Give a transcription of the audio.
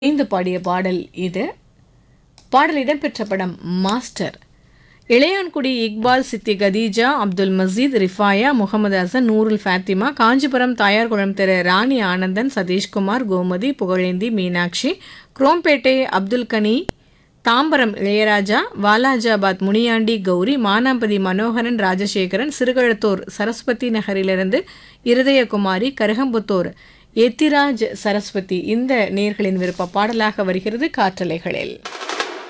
இணைந்து பாடிய பாடல் இது பாடல் இடம்பெற்ற படம் மாஸ்டர் இளையான்குடி இக்பால் சித்தி கதீஜா அப்துல் மசீத் ரிஃபாயா முகமது ஹசன் நூருல் ஃபாத்திமா காஞ்சிபுரம் தாயார்குளம் திரு ராணி ஆனந்தன் சதீஷ்குமார் கோமதி புகழேந்தி மீனாட்சி குரோம்பேட்டை அப்துல் கனி தாம்பரம் இளையராஜா வாலாஜாபாத் முனியாண்டி கௌரி மானாம்பதி மனோகரன் ராஜசேகரன் சிறுகழத்தூர் சரஸ்வதி நகரிலிருந்து இருதயகுமாரி கருகம்புத்தூர் எத்திராஜ் சரஸ்வதி இந்த நேர்களின் விருப்ப பாடலாக வருகிறது காற்றலைகளில்